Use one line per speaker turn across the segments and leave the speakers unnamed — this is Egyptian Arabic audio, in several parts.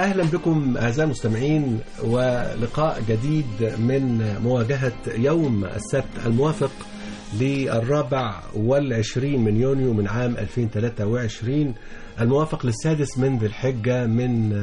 أهلا بكم أعزائي المستمعين ولقاء جديد من مواجهة يوم السبت الموافق للرابع والعشرين من يونيو من عام 2023 الموافق للسادس من ذي الحجة من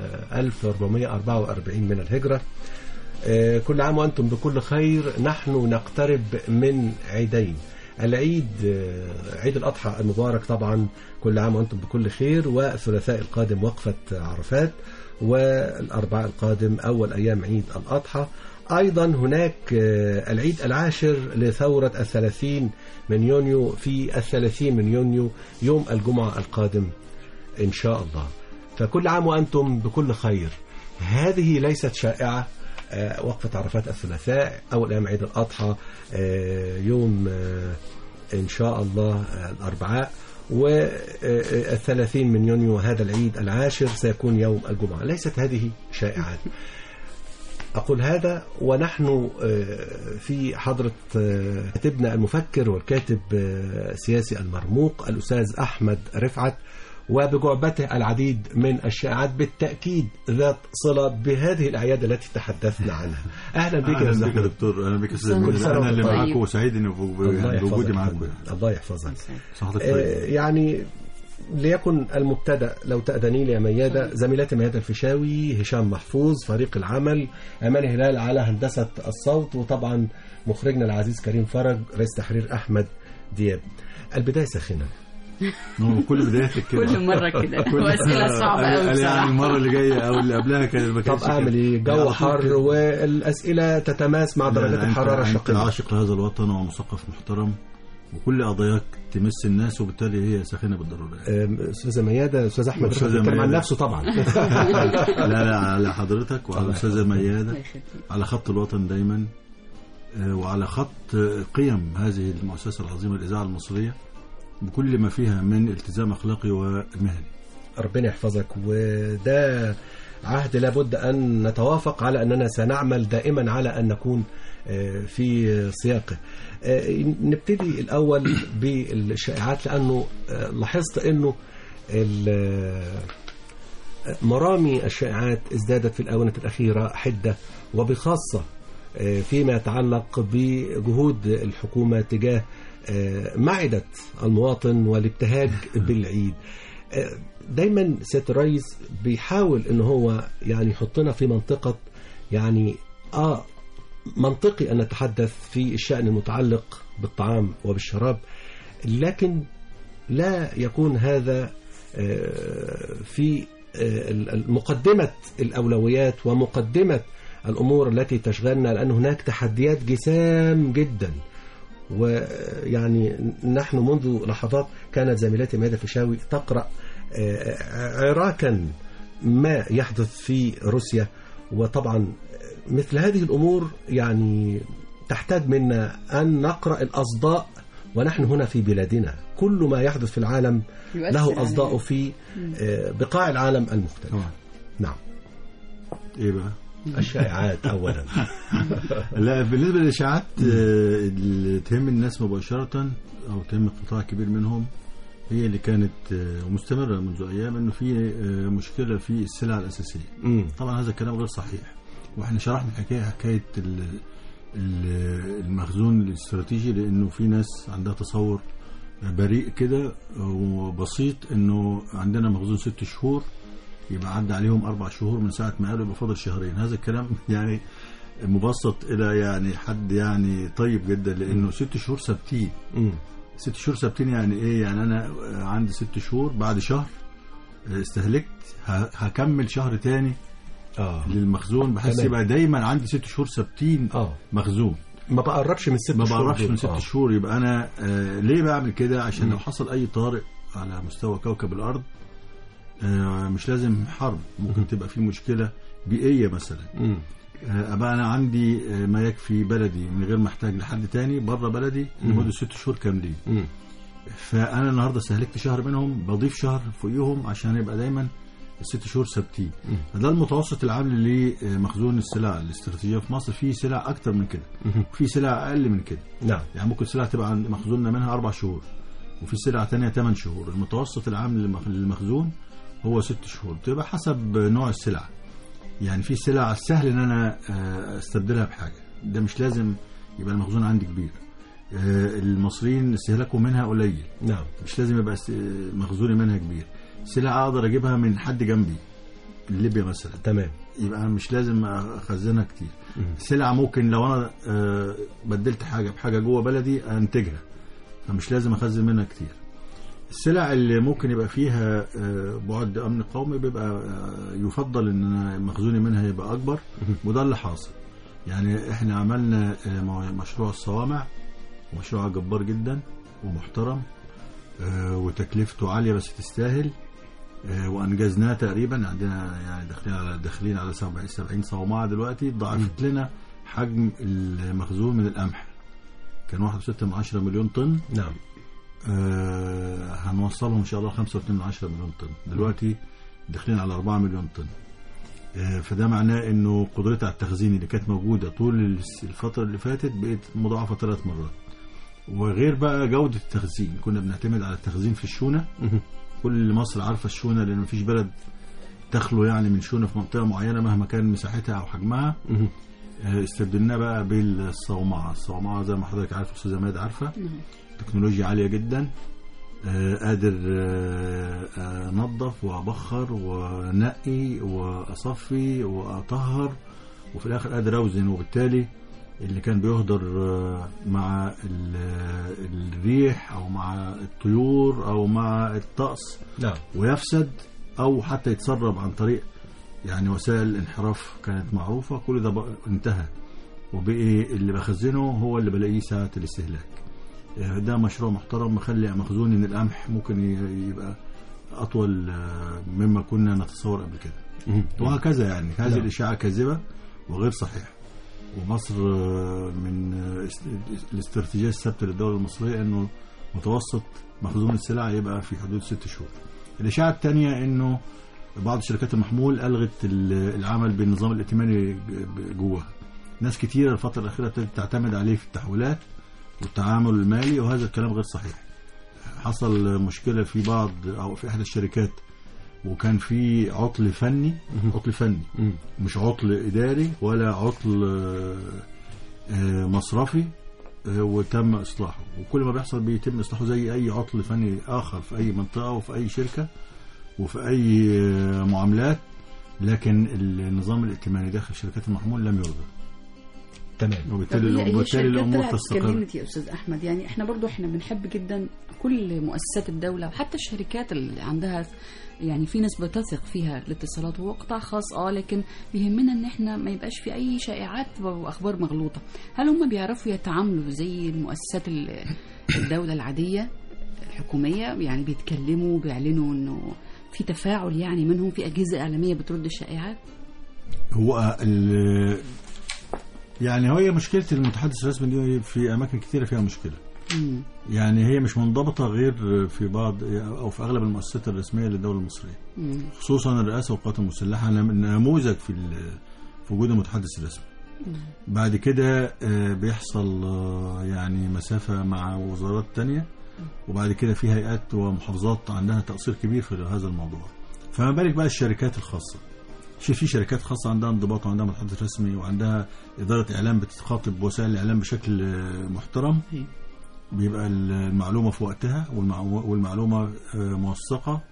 1444 من الهجرة كل عام وأنتم بكل خير نحن نقترب من عيدين العيد عيد الأضحى المبارك طبعا كل عام وأنتم بكل خير والثلاثاء القادم وقفة عرفات والأربعاء القادم أول أيام عيد الأضحى أيضا هناك العيد العاشر لثورة الثلاثين من يونيو في الثلاثين من يونيو يوم الجمعة القادم إن شاء الله فكل عام وأنتم بكل خير هذه ليست شائعة وقفة عرفات الثلاثاء أول أيام عيد الأضحى يوم إن شاء الله الأربعاء والثلاثين من يونيو هذا العيد العاشر سيكون يوم الجمعة ليست هذه شائعات أقول هذا ونحن في حضرة كاتبنا المفكر والكاتب السياسي المرموق الأستاذ أحمد رفعت وبجعبته العديد من الشائعات بالتأكيد ذات صلة بهذه الأعياد التي تحدثنا عنها أهلا بك
يا أهلا بك يا دكتور أهلا بك يا أستاذ أنا اللي معاكم وسعيد إني بوجودي معاكم
الله يحفظك يعني ليكن المبتدا لو تأذني لي يا ميادة زميلتي ميادة الفيشاوي هشام محفوظ فريق العمل أمان هلال على هندسة الصوت وطبعا مخرجنا العزيز كريم فرج رئيس تحرير أحمد دياب البداية ساخنة
كل بدايتك كده
كل مرة كده وأسئلة صعبة قوي
يعني المرة اللي جاية أو اللي قبلها كانت ما
طب أعمل إيه جو حر والأسئلة تتماس مع درجات الحرارة
الشقيقة عاشق لهذا الوطن ومثقف محترم وكل قضاياك تمس الناس وبالتالي هي ساخنه بالضروره
استاذه مياده استاذ احمد بيتكلم عن نفسه طبعا
لا لا على حضرتك وعلى الاستاذه مياده على خط الوطن دايما وعلى خط قيم هذه المؤسسه العظيمه الاذاعه المصريه بكل ما فيها من التزام اخلاقي ومهني
ربنا يحفظك وده عهد لابد أن نتوافق على أننا سنعمل دائما على أن نكون في سياقه نبتدي الأول بالشائعات لأنه لاحظت أنه مرامي الشائعات ازدادت في الآونة الأخيرة حدة وبخاصة فيما يتعلق بجهود الحكومة تجاه معدة المواطن والابتهاج بالعيد دايما سيادة الرئيس بيحاول ان هو يعني يحطنا في منطقة يعني اه منطقي ان نتحدث في الشأن المتعلق بالطعام وبالشراب لكن لا يكون هذا في مقدمة الأولويات ومقدمة الأمور التي تشغلنا لأن هناك تحديات جسام جدا ويعني نحن منذ لحظات كانت زميلتي ميادة فيشاوي تقرأ عراكا ما يحدث في روسيا وطبعا مثل هذه الأمور يعني تحتاج منا أن نقرأ الأصداء ونحن هنا في بلادنا كل ما يحدث في العالم له أصداء في بقاع العالم المختلف نعم
إيه بقى
الشائعات اولا
لا بالنسبه للاشاعات اللي تهم الناس مباشره او تهم قطاع كبير منهم هي اللي كانت مستمره منذ ايام انه في مشكله في السلع الاساسيه
مم.
طبعا هذا الكلام غير صحيح واحنا شرحنا الحكايه حكايه المخزون الاستراتيجي لانه في ناس عندها تصور بريء كده وبسيط انه عندنا مخزون ست شهور يبقى عدى عليهم أربع شهور من ساعة ما قالوا يبقى فاضل شهرين هذا الكلام يعني مبسط إلى يعني حد يعني طيب جدا لأنه ست شهور ثابتين ست شهور ثابتين يعني إيه يعني أنا عندي ست شهور بعد شهر استهلكت هكمل شهر تاني
آه.
للمخزون بحيث يبقى دايما عندي ست شهور ثابتين
آه.
مخزون
ما بقربش من ست
ما
شهور
بقربش
دول.
من ست
آه.
شهور يبقى أنا آه ليه بعمل كده عشان لو حصل أي طارئ على مستوى كوكب الأرض آه، مش لازم حرب ممكن تبقى في مشكلة بيئية مثلا
مم.
آه، أبقى أنا عندي آه، ما يكفي بلدي من غير ما أحتاج لحد تاني بره بلدي لمدة ست شهور كاملين
مم.
فأنا النهاردة استهلكت شهر منهم بضيف شهر فوقيهم عشان يبقى دايما الست شهور ثابتين ده المتوسط العام لمخزون السلع الاستراتيجية في مصر في سلع أكتر من كده في سلع أقل من كده
نعم
يعني ممكن سلع تبقى عند مخزوننا منها أربع شهور وفي سلع تانية 8 شهور المتوسط العام للمخ- للمخزون هو ست شهور بتبقى حسب نوع السلعه يعني في سلع سهل ان انا آه، استبدلها بحاجه ده مش لازم يبقى المخزون عندي كبير آه، المصريين استهلاكهم منها قليل
نعم
مش لازم يبقى است- مخزوني منها كبير سلع اقدر اجيبها من حد جنبي ليبيا مثلا
تمام
يبقى مش لازم اخزنها كتير
مم.
سلع ممكن لو انا آه، بدلت حاجه بحاجه جوه بلدي انتجها فمش لازم اخزن منها كتير السلع اللي ممكن يبقى فيها آه، بعد امن قومي بيبقى آه، يفضل ان أنا مخزوني منها يبقى اكبر وده اللي حاصل يعني احنا عملنا آه، مو- مشروع الصوامع مشروع جبار جدا ومحترم آه، وتكلفته عاليه بس تستاهل آه، وانجزناه تقريبا عندنا يعني داخلين على داخلين على 70 70 صومعه دلوقتي ضاعفت لنا حجم المخزون من القمح كان 1.6 من 10 مليون طن
نعم
آه، هنوصلهم ان شاء الله 5.2 من 10 مليون طن دلوقتي داخلين على 4 مليون طن آه، فده معناه انه قدرتها على التخزين اللي كانت موجوده طول الس- الفتره اللي فاتت بقت مضاعفه ثلاث مرات وغير بقى جوده التخزين كنا بنعتمد على التخزين في الشونه
مهم.
كل مصر عارفه الشونه لان مفيش بلد تخلو يعني من شونه في منطقه معينه مهما كان مساحتها او حجمها
مهم.
آه، استبدلناه بقى بالصومعه الصومعه زي ما حضرتك عارف استاذه ماد عارفه
نعم.
تكنولوجيا عاليه جدا آه، قادر آه، آه، انظف وابخر ونقي واصفي واطهر وفي الاخر قادر اوزن وبالتالي اللي كان بيهدر آه، مع ال- الريح او مع الطيور او مع الطقس
نعم
ويفسد او حتى يتسرب عن طريق يعني وسائل الانحراف كانت معروفه كل ده بقى انتهى وبقي اللي بخزنه هو اللي بلاقيه ساعه الاستهلاك آه، ده مشروع محترم مخلي مخزوني من القمح ممكن ي- يبقى اطول آه، مما كنا نتصور قبل كده
مهم.
وهكذا يعني هذه
نعم.
الاشاعه كاذبه وغير صحيحه ومصر آه، من آه، است- الاستراتيجيه الثابته للدوله المصريه انه متوسط مخزون السلع يبقى في حدود ست شهور. الاشاعه الثانيه انه بعض شركات المحمول الغت ال- العمل بالنظام الائتماني ج- جواها. ناس كتيره الفتره الاخيره ابتدت تعتمد عليه في التحويلات والتعامل المالي وهذا الكلام غير صحيح. حصل مشكله في بعض او في احدى الشركات وكان في عطل فني عطل فني
مم.
مش عطل إداري ولا عطل آه، آه، مصرفي آه، وتم إصلاحه وكل ما بيحصل بيتم إصلاحه زي أي عطل فني آخر في أي منطقة وفي أي شركة وفي أي آه، معاملات لكن النظام الائتماني داخل شركات المحمول لم يرضى
تمام
طب
وبالتالي
هي- هي
وبالتالي
الشركات
الأمور
طلعت
تستقر
اتكلمت يا استاذ احمد يعني احنا برضو احنا بنحب جدا كل مؤسسات الدوله وحتى الشركات اللي عندها يعني في ناس بتثق فيها الاتصالات هو قطاع خاص اه لكن بيهمنا ان احنا ما يبقاش في اي شائعات واخبار مغلوطه هل هم بيعرفوا يتعاملوا زي المؤسسات ال- الدوله العاديه الحكوميه يعني بيتكلموا بيعلنوا انه في تفاعل يعني منهم في اجهزه اعلاميه بترد الشائعات
هو ال- يعني هي مشكلة المتحدث الرسمي دي في أماكن كثيرة فيها مشكلة
مم.
يعني هي مش منضبطة غير في بعض أو في أغلب المؤسسات الرسمية للدولة المصرية
مم.
خصوصا الرئاسة والقوات المسلحة نم- نموذج في ال- في وجود المتحدث الرسمي بعد كده آه، بيحصل آه، يعني مسافة مع وزارات تانية وبعد كده في هيئات ومحافظات عندها تقصير كبير في هذا الموضوع فما بالك بقى الشركات الخاصة في في شركات خاصة عندها انضباط وعندها متحدث رسمي وعندها إدارة إعلام بتخاطب وسائل الإعلام بشكل آه، محترم
أيوة.
بيبقى المعلومة في وقتها والمع- والمعلومة آه، موثقة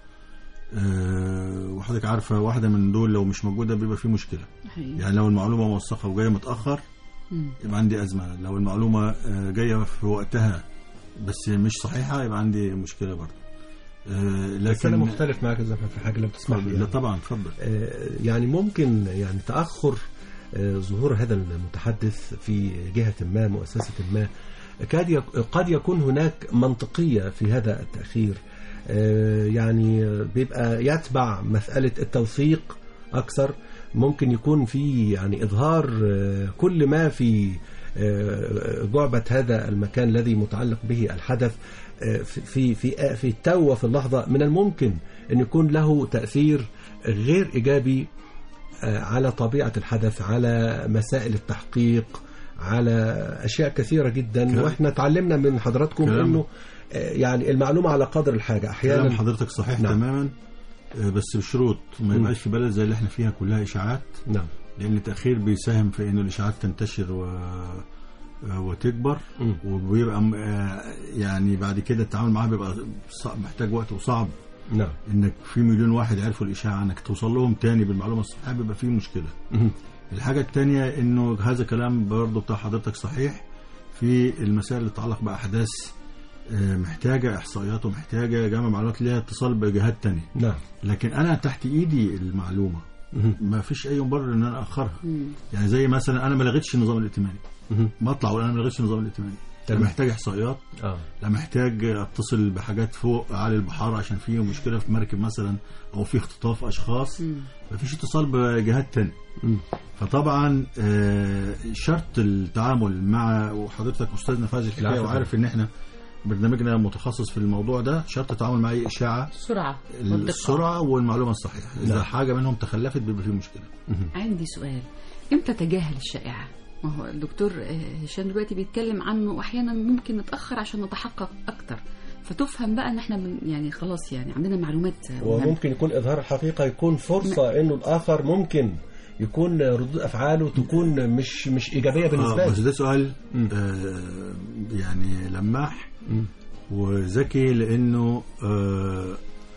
آه، وحضرتك عارفة واحدة من دول لو مش موجودة بيبقى في مشكلة
حقيقي.
يعني لو المعلومة موثقة وجاية متأخر
مم.
يبقى عندي أزمة لو المعلومة آه، جاية في وقتها بس مش صحيحة يبقى عندي مشكلة برضه آه، لكن
بس انا مختلف معاك يا زلمه في حاجه لو تسمح لي
لا
يعني.
طبعا اتفضل
آه، يعني ممكن يعني تأخر آه، ظهور هذا المتحدث في جهة ما مؤسسة ما كاد يك- قد يكون هناك منطقية في هذا التأخير آه، يعني بيبقى يتبع مسألة التوثيق أكثر ممكن يكون في يعني إظهار آه، كل ما في آه، جعبة هذا المكان الذي متعلق به الحدث آه، في في في في التو وفي اللحظة من الممكن أن يكون له تأثير غير إيجابي آه، على طبيعة الحدث على مسائل التحقيق على أشياء كثيرة جدا
كلام-
وإحنا تعلمنا من حضراتكم
كلام-
أنه آه، يعني المعلومة على قدر الحاجة
كلام
أحيانا
حضرتك صحيح
نعم.
تماما آه، بس بشروط ما
مم.
يبقاش في بلد زي اللي احنا فيها كلها اشاعات
نعم
لان التاخير بيساهم في انه الاشاعات تنتشر و آه، وتكبر
مم.
وبيبقى م- آه، يعني بعد كده التعامل معاها بيبقى صعب محتاج وقت وصعب
نعم
انك في مليون واحد عرفوا الاشاعه انك توصل لهم تاني بالمعلومه الصحيحه بيبقى فيه مشكله
مهم.
الحاجة التانية انه هذا كلام برضه بتاع حضرتك صحيح في المسائل اللي تتعلق بأحداث آه، محتاجة إحصائيات ومحتاجة جمع معلومات ليها اتصال بجهات تانية
نعم
لكن أنا تحت إيدي المعلومة
مهم.
ما فيش أي مبرر إن أنا أخرها
مم.
يعني زي مثلا أنا ما لغيتش النظام الائتماني
مهم.
ما أطلع وأنا ما لغيتش النظام الائتماني لا
تمام.
محتاج إحصائيات
اه
لا محتاج اتصل بحاجات فوق اعلى البحار عشان في مشكله في مركب مثلا او في اختطاف اشخاص
مم.
مفيش اتصال بجهات تانية
مم.
فطبعا آه، شرط التعامل مع وحضرتك استاذنا في هذه الحكايه
العفو.
وعارف ان احنا برنامجنا متخصص في الموضوع ده شرط التعامل مع اي اشاعه
السرعة والدقة
السرعه والمعلومه الصحيحه اذا
نعم.
حاجه منهم تخلفت بيبقى في مشكله
عندي سؤال امتى تجاهل الشائعة؟ ما هو الدكتور آه، هشام دلوقتي بيتكلم عنه واحيانا ممكن نتاخر عشان نتحقق اكتر فتفهم بقى ان احنا من يعني خلاص يعني عندنا معلومات آه، مهمة.
وممكن يكون إظهار الحقيقة يكون فرصة إنه الآخر ممكن يكون ردود أفعاله تكون مش مش إيجابية بالنسبة
آه بس
له
ده سؤال
مم.
آه يعني لماح
مم.
وذكي لانه آه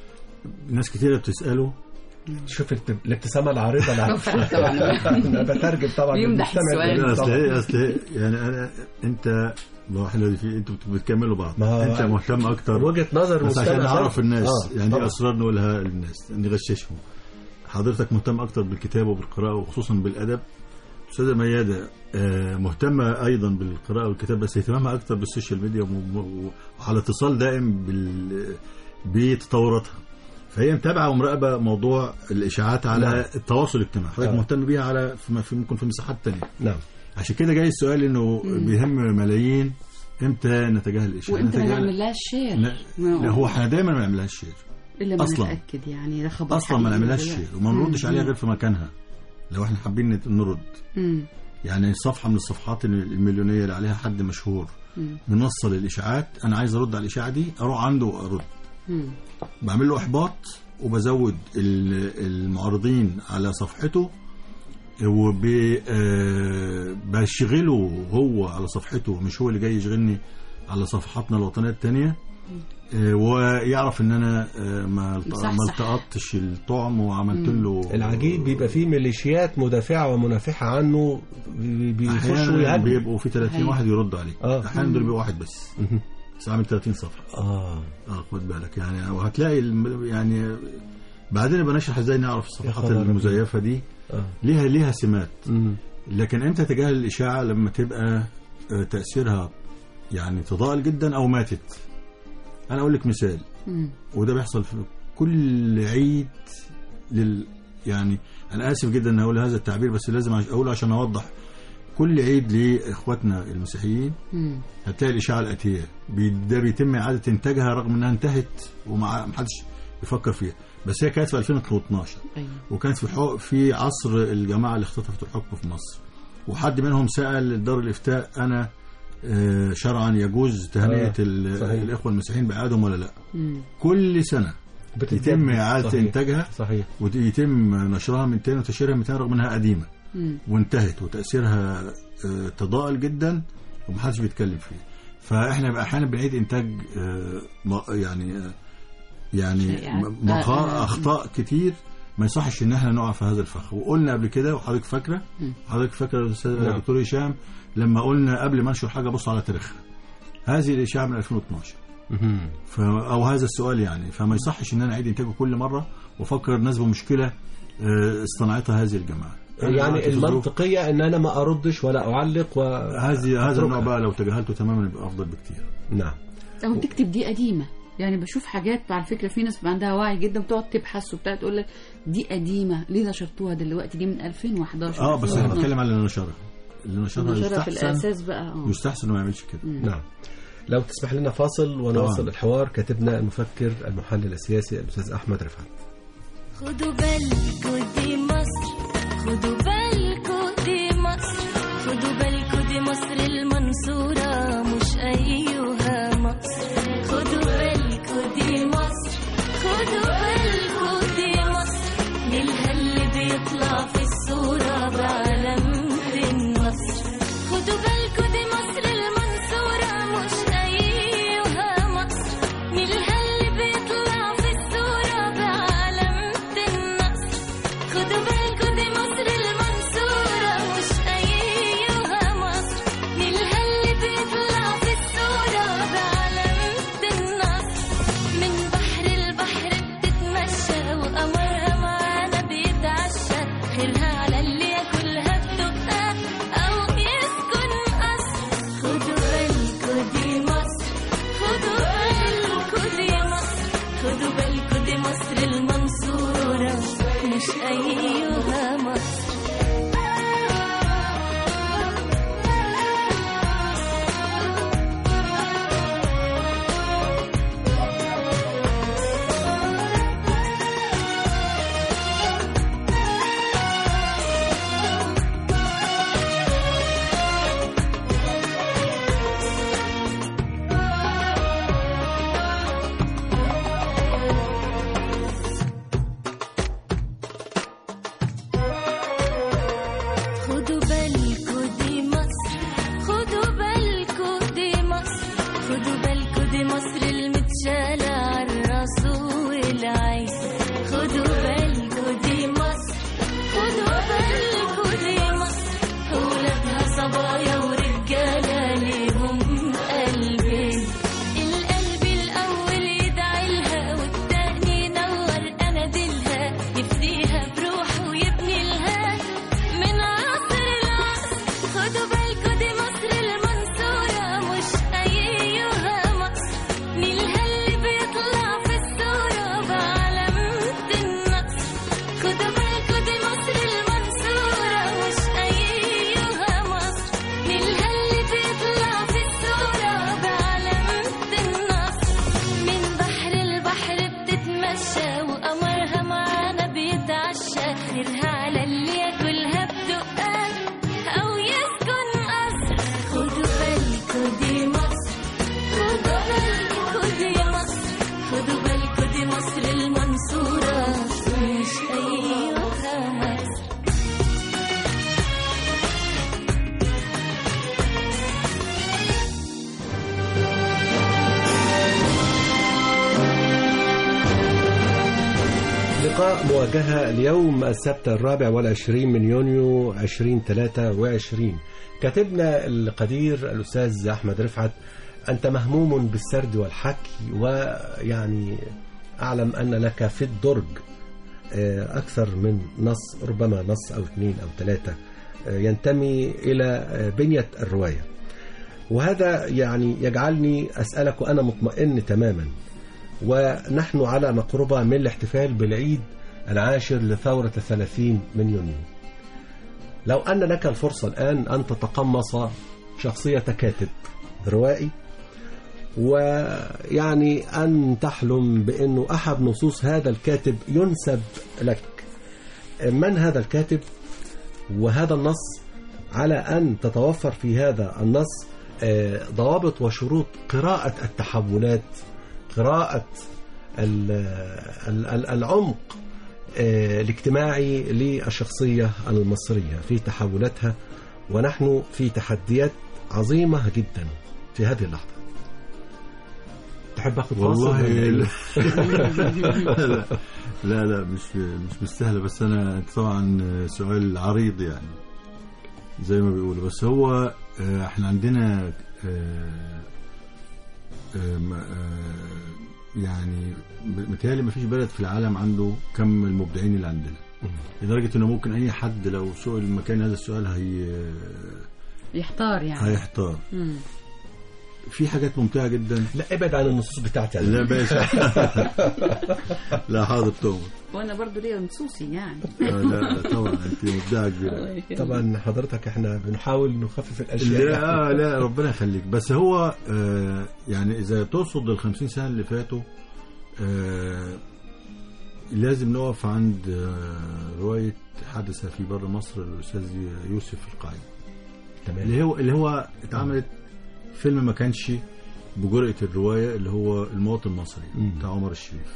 ناس كتيره بتساله
شوف الت- الابتسامة العريضة اللي
طبعاً، طبعاً.
أنا بترجم طبعا
بيمدح
للمستمع
السؤال.
الجميل
اصل
طبعاً.
ايه اصل إيه؟ يعني انا انت ما هو احنا في انتوا بتكملوا بعض
ما هو-
انت مهتم اكتر
وجهة نظر
بس عشان
المستمع
نعرف الناس
آه،
يعني دي
طبعاً.
اسرار نقولها للناس نغششهم حضرتك مهتم اكتر بالكتابه وبالقراءه وخصوصا بالادب استاذه مياده آه، مهتمه ايضا بالقراءه والكتابه بس اهتمامها اكتر بالسوشيال ميديا وم- و- وعلى اتصال دائم بال بتطوراتها فهي متابعه ومراقبه موضوع الاشاعات على
نعم.
التواصل الاجتماعي حضرتك
آه.
مهتم بيها على في في- ممكن في مساحات تانية
نعم
عشان كده جاي السؤال انه بيهم ملايين امتى نتجاهل الاشاعات
وانت ما
نتجاهل-
نعمل لها شير
لا, لا هو احنا دايما ما بنعملهاش شير
الا ما
أصلاً.
نتاكد يعني ده خبر
اصلا ما
حقيقي
نعملهاش
ولا لا.
شير وما نردش عليها غير في مكانها لو احنا حابين نت- نرد
مم.
يعني صفحه من الصفحات المليونيه اللي عليها حد مشهور
مم.
منصه للاشاعات انا عايز ارد على الاشاعه دي اروح عنده وارد
مم.
بعمل له احباط وبزود ال- المعارضين على صفحته وبشغله هو على صفحته مش هو اللي جاي يشغلني على صفحاتنا الوطنيه التانية آه، ويعرف ان انا آه، ما الت-
مصحصح.
ما التقطتش الطعم وعملت له
العجيب بيبقى فيه ميليشيات مدافعة ومنافحة عنه بي- بيخشوا
احيانا
يهاجموا
بيبقوا في 30
أيوة.
واحد يرد عليك
آه.
احيانا دول بيبقوا واحد بس
مهم.
بس عامل 30 صفحه
اه
اه خد بالك يعني وهتلاقي الم- يعني بعدين بنشرح ازاي نعرف الصفحات
خبر
المزيفه دي
اه
ليها ليها سمات
مم.
لكن امتى تجاهل الاشاعه لما تبقى آه، تاثيرها يعني تضاءل جدا او ماتت انا اقول لك مثال
مم.
وده بيحصل في كل عيد لل يعني انا اسف جدا ان اقول هذا التعبير بس لازم اقوله عشان اوضح كل عيد لاخواتنا المسيحيين
مم.
هتلاقي الاشاعه الاتيه بي- ده بيتم اعاده انتاجها رغم انها انتهت وما ما حدش يفكر فيها بس هي كانت في 2012
ايوه
وكانت في حق في عصر الجماعه اللي اختطفت الحكم في مصر وحد منهم سال دار الافتاء انا آه، شرعا يجوز تهنئه
آه،
ال-
صحيح.
الاخوه المسيحيين باعادهم ولا لا
مم.
كل سنه
بتتجدد.
يتم اعاده
صحيح.
انتاجها
صحيح
ويتم نشرها من تاني وتشهيرها من تاني رغم انها قديمه
مم.
وانتهت وتاثيرها آه، تضاءل جدا ومحدش بيتكلم فيه فاحنا بقى احيانا بنعيد انتاج آه، م- يعني آه، يعني
شائعات.
م- مقا-
آه، آه.
اخطاء كتير ما يصحش ان احنا نقع في هذا الفخ وقلنا قبل كده وحضرتك فاكره
مم.
حضرتك فاكره يا استاذ
نعم.
دكتور هشام لما قلنا قبل ما انشر حاجه بص على تاريخها هذه الاشاعه من 2012
مهم.
ف... او هذا السؤال يعني فما يصحش ان انا اعيد انتاجه كل مره وافكر الناس بمشكله آه، اصطنعتها هذه الجماعه
يعني المنطقية ان انا ما اردش ولا اعلق و
هذه هذا النوع
أتركها.
بقى لو تجاهلته تماما يبقى افضل بكتير
نعم
او تكتب دي قديمه يعني بشوف حاجات على فكره في ناس بيبقى عندها وعي جدا بتقعد تبحث وبتاع تقول لك دي قديمه ليه نشرتوها دلوقتي دي من 2011
اه بس احنا
2012.
بنتكلم على اللي نشرها اللي نشرها
نشرها في
يستحسن
الاساس بقى اه
يستحسن ما يعملش كده
نعم لو تسمح لنا فاصل ونواصل
طبعاً.
الحوار كاتبنا المفكر المحلل السياسي الاستاذ احمد رفعت
خدوا بالكوا دي مصر خدوا بالكوا دي مصر خدوا بالكوا دي مصر المنصورة مش أيها مصر خدوا بالكوا دي مصر خدوا بالكوا دي خدوا بالكوا دي مصر المنصورة مش أيها مصر خدوا بالكوا دي مصر خدوا بالكوا دي مصر خدوا بالكوا دي مصر المتشالة عالراس والعين خدوا بالكوا دي مصر خدوا بالكوا دي مصر ولادها صبايا ورجالة ليهم قلبين القلب الأول يدعي لها والتاني ينور أناديلها يفديها بروحه ويبني لها من عصر العصر خدوا بالكوا دي مصر المنصورة مش أيها مصر نيلها اللي بيطلع في الصورة بعلامة النصر خدوا بالكوا دي مصر المنصورة مش أيها مصر نيلها اللي بيطلع في الصورة بعلامة النصر من بحر البحر بتتمشى وقمرها معانا بيتعشى خيرها على اللي ياكلها بدقة أو يسكن قصر خدوا بالكوا دي مصر خدوا بالكوا دي مصر خدوا بالكوا دي مصر المنصورة مش أيها مصر
لقاء مواجهة اليوم السبت الرابع والعشرين من يونيو 2023 كاتبنا القدير الأستاذ أحمد رفعت أنت مهموم بالسرد والحكي ويعني أعلم أن لك في الدرج آه، أكثر من نص ربما نص أو اثنين أو ثلاثة آه، ينتمي إلى آه، بنية الرواية وهذا يعني يجعلني أسألك وأنا مطمئن تماما ونحن على مقربة من الاحتفال بالعيد العاشر لثورة الثلاثين من يونيو لو أن لك الفرصة الآن أن تتقمص شخصية كاتب روائي ويعني أن تحلم بأنه أحد نصوص هذا الكاتب ينسب لك من هذا الكاتب وهذا النص على أن تتوفر في هذا النص آه، ضوابط وشروط قراءة التحولات قراءة ال- ال- ال- العمق آه، الاجتماعي للشخصية المصرية في تحولاتها ونحن في تحديات عظيمة جدا في هذه اللحظة تحب اخذ فاصل
والله
ولا إيه؟
لا لا لا, لا مش مش مستاهله بس انا أنت طبعا سؤال عريض يعني زي ما بيقولوا بس هو آه، احنا عندنا آه، آه، ما- آه، يعني متهيألي ما فيش بلد في العالم عنده كم المبدعين اللي عندنا لدرجة انه ممكن اي حد لو سئل مكان هذا السؤال هي
يحتار يعني
هيحتار
مم.
في حاجات ممتعة جدا
لا ابعد عن النصوص بتاعتي يعني.
لا باشا لا حاضر تومر
وانا برضو ليا نصوصي يعني
لا لا طبعا انت مبدعة كبيرة
طبعا حضرتك احنا بنحاول نخفف الاشياء
لا آه لا ربنا يخليك بس هو آه يعني اذا تقصد ال 50 سنه اللي فاتوا آه لازم نقف عند آه روايه حدث في بر مصر الاستاذ يوسف القاعي
تمام
اللي هو اللي هو اتعملت فيلم ما كانش بجرأة الرواية اللي هو المواطن المصري
مم.
بتاع عمر الشريف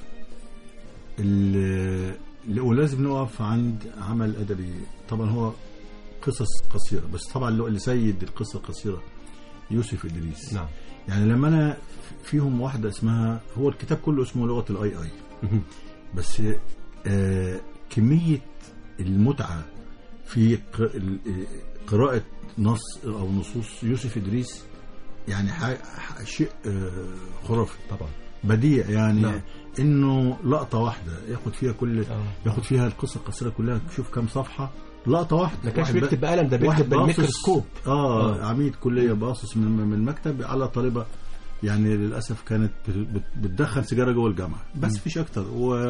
ال- اللي- ولازم نقف عند عمل أدبي طبعا هو قصص قصيرة بس طبعا اللي اللي سيد القصة القصيرة يوسف إدريس
نعم
يعني لما أنا فيهم واحدة اسمها هو الكتاب كله اسمه لغة الآي آي
مهم.
بس آه كمية المتعة في ق- ال- آه، قراءة نص أو نصوص يوسف إدريس يعني ح- ح- شيء آه، خرافي
طبعا
بديع يعني
نعم.
انه لقطة واحدة ياخد فيها كل
آه.
ياخد فيها القصة القصيرة كلها شوف كام صفحة لقطة واحدة
ما كانش
واحد
بيكتب
بقى-
بقلم ده
واحد
بيكتب
باصص-
بالميكروسكوب
اه,
آه.
عميد كلية باصص من من المكتب على طالبة يعني للاسف كانت بت- بت- بتدخن سيجاره جوه الجامعه بس فيش اكتر و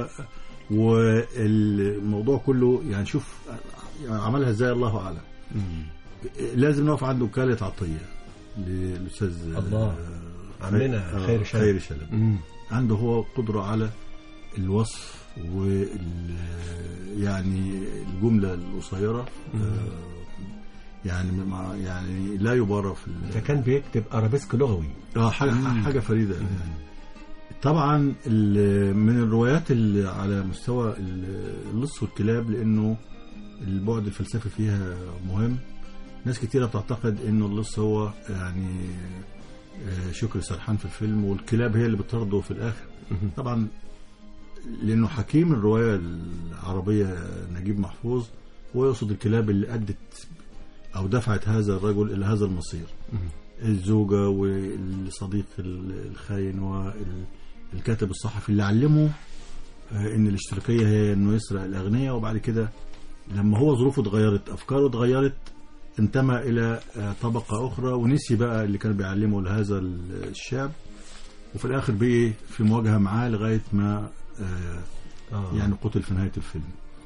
والموضوع كله يعني شوف عملها ازاي الله اعلم لازم نقف عند وكاله عطيه للاستاذ
الله.
آه،
عمنا
آه،
خير شلبي.
خير شلبي
مم.
عنده هو قدرة على الوصف وال يعني الجملة القصيرة آه، يعني مع يعني لا يبارى في ال-
ده كان بيكتب ارابيسك لغوي
اه حاجة حاجة فريدة يعني طبعا ال- من الروايات اللي على مستوى ال- اللص والكلاب لانه البعد الفلسفي فيها مهم ناس كتيرة بتعتقد انه اللص هو يعني آه، شكري سرحان في الفيلم والكلاب هي اللي بتطرده في الاخر طبعا لانه حكيم الروايه العربيه نجيب محفوظ هو يقصد الكلاب اللي ادت او دفعت هذا الرجل الى هذا المصير الزوجه والصديق ال- الخاين والكاتب الصحفي اللي علمه آه، ان الاشتراكيه هي انه يسرق الاغنياء وبعد كده لما هو ظروفه اتغيرت افكاره اتغيرت انتمى الى آه، طبقه اخرى ونسي بقى اللي كان بيعلمه لهذا ال- الشاب وفي الاخر بقي في مواجهه معاه لغايه ما آه،
آه.
يعني قتل في نهايه الفيلم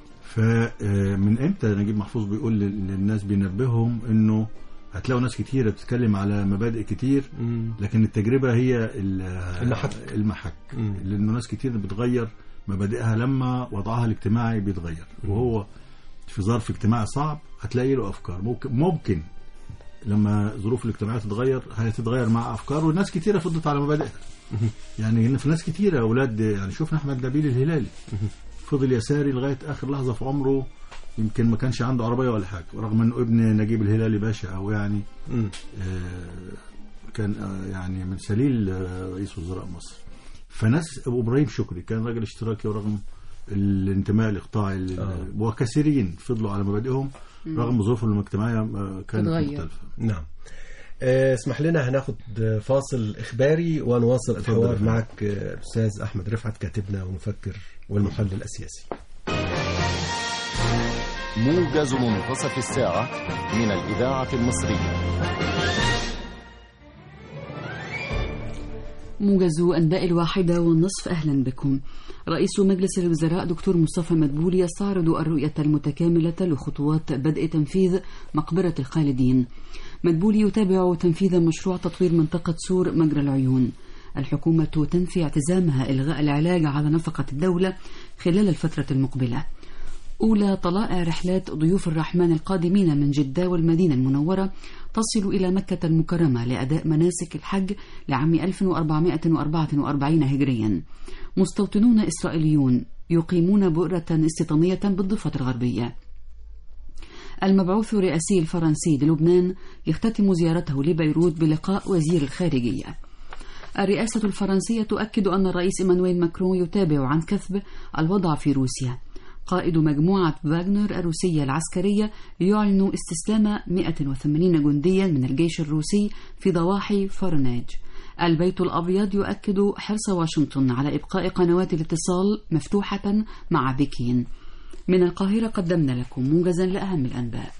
فمن امتى نجيب محفوظ بيقول لل- للناس بينبههم انه هتلاقوا ناس كتيرة بتتكلم على مبادئ كتير
مم.
لكن التجربة هي ال-
المحك.
المحك
مم.
لأنه ناس كتير بتغير مبادئها لما وضعها الاجتماعي بيتغير وهو في ظرف اجتماعي صعب هتلاقي له أفكار ممكن ممكن لما ظروف الاجتماعية تتغير هتتغير مع أفكار والناس كتيرة فضلت على مبادئها يعني إن في ناس كتيرة أولاد يعني شوفنا أحمد نبيل الهلالي فضل يساري لغاية آخر لحظة في عمره يمكن ما كانش عنده عربية ولا حاجة رغم أنه ابن نجيب الهلالي باشا أو يعني
مم.
آه، كان آه، يعني من سليل آه، رئيس وزراء مصر فناس ابو ابراهيم شكري كان راجل اشتراكي ورغم الانتماء الاقطاعي لل-
آه.
وكثيرين فضلوا على مبادئهم رغم ظروفهم الاجتماعيه آه، كانت
تتغير.
مختلفه
نعم آه، اسمح لنا هناخد فاصل إخباري ونواصل الحوار
اتفضل.
معك آه، الأستاذ أحمد رفعت كاتبنا ومفكر والمحلل السياسي
موجز منتصف الساعة من الإذاعة المصرية
موجز أنباء الواحدة والنصف أهلا بكم رئيس مجلس الوزراء دكتور مصطفى مدبولي يستعرض الرؤية المتكاملة لخطوات بدء تنفيذ مقبرة الخالدين مدبولي يتابع تنفيذ مشروع تطوير منطقة سور مجرى العيون الحكومة تنفي اعتزامها إلغاء العلاج على نفقة الدولة خلال الفترة المقبلة أولى طلائع رحلات ضيوف الرحمن القادمين من جدة والمدينة المنورة تصل إلى مكة المكرمة لأداء مناسك الحج لعام 1444 هجريا مستوطنون إسرائيليون يقيمون بؤرة استيطانية بالضفة الغربية المبعوث الرئاسي الفرنسي للبنان يختتم زيارته لبيروت بلقاء وزير الخارجية الرئاسة الفرنسية تؤكد أن الرئيس إيمانويل ماكرون يتابع عن كثب الوضع في روسيا قائد مجموعة فاغنر الروسية العسكرية يعلن استسلام 180 جنديا من الجيش الروسي في ضواحي فورناج البيت الأبيض يؤكد حرص واشنطن على إبقاء قنوات الاتصال مفتوحة مع بكين من القاهرة قدمنا لكم موجزا لأهم الأنباء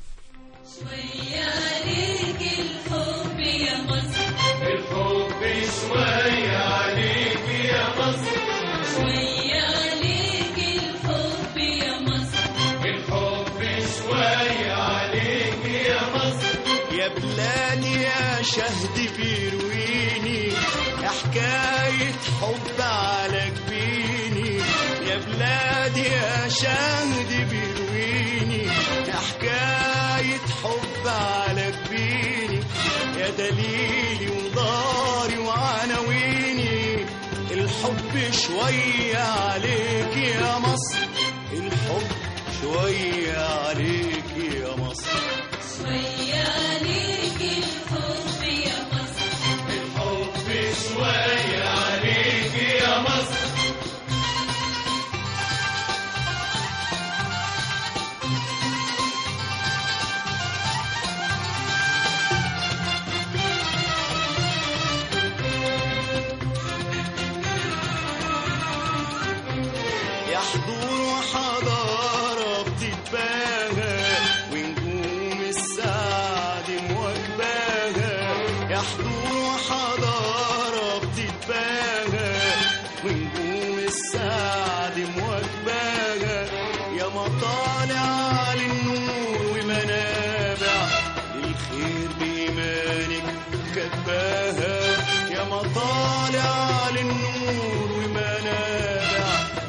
يا بلادي يا شهد بيرويني يا حكاية حب على جبيني يا بلادي يا شهد بيرويني يا حكاية حب على جبيني يا دليلي وداري وعناويني الحب شوية عليك يا مصر الحب شوية عليك يا مصر يا حضور وحضارة بتتباهى ونجوم السعد مواكباها يا حضور وحضارة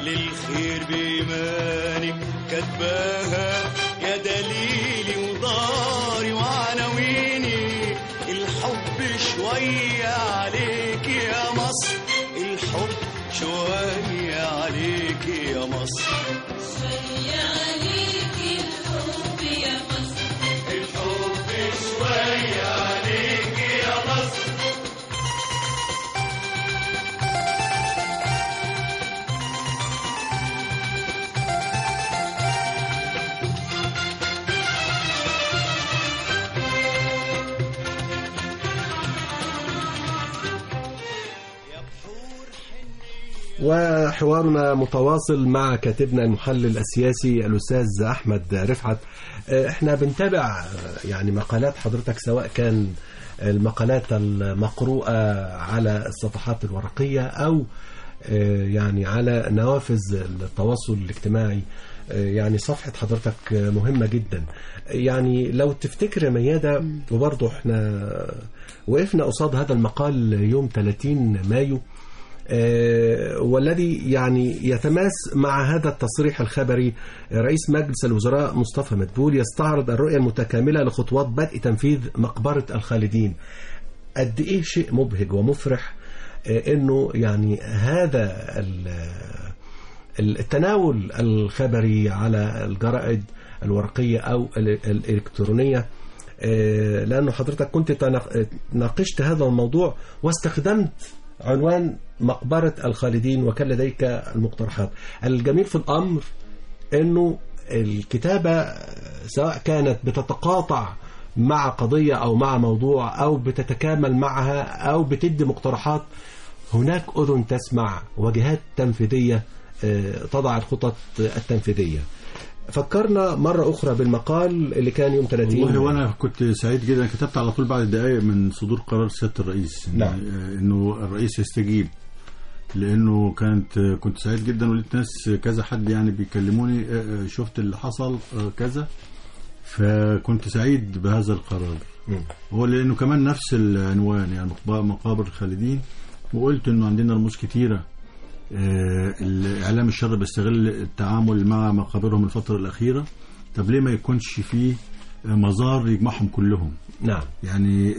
للخير بإيمانك كاتباها يا دليلي وداري وعناويني الحب شوية عليك يا مصر الحب شوية عليك يا مصر الحب شوية عليك يا مصر
وحوارنا متواصل مع كاتبنا المحلل السياسي الأستاذ أحمد رفعت آه، احنا بنتابع آه، يعني مقالات حضرتك سواء كان المقالات المقروءة على الصفحات الورقية أو آه، يعني على نوافذ التواصل الاجتماعي آه، يعني صفحة حضرتك آه، مهمة جدا يعني لو تفتكر يا ميادة وبرضه احنا وقفنا قصاد هذا المقال يوم 30 مايو آه، والذي يعني يتماس مع هذا التصريح الخبري رئيس مجلس الوزراء مصطفى مدبول يستعرض الرؤية المتكاملة لخطوات بدء تنفيذ مقبرة الخالدين قد ايه شيء مبهج ومفرح آه، انه يعني هذا ال- التناول الخبري على الجرائد الورقية أو ال- الإلكترونية آه، لأنه حضرتك كنت تناق- ناقشت هذا الموضوع واستخدمت عنوان مقبرة الخالدين وكان لديك المقترحات الجميل في الأمر أنه الكتابة سواء كانت بتتقاطع مع قضية أو مع موضوع أو بتتكامل معها أو بتدي مقترحات هناك أذن تسمع وجهات تنفيذية آه، تضع الخطط التنفيذية فكرنا مرة أخرى بالمقال اللي كان يوم 30
والله وانا كنت سعيد جدا كتبت على طول بعد دقائق من صدور قرار سياده الرئيس إن-
نعم.
آه، انه الرئيس يستجيب لانه كانت كنت سعيد جدا ولقيت ناس كذا حد يعني بيكلموني آه، آه، شفت اللي حصل آه، كذا فكنت سعيد بهذا القرار
مم.
هو لانه كمان نفس العنوان يعني مقب- مقابر الخالدين وقلت انه عندنا رموز كتيره آه، الاعلام الشر بيستغل التعامل مع مقابرهم الفتره الاخيره طب ليه ما يكونش فيه آه، مزار يجمعهم كلهم
نعم
يعني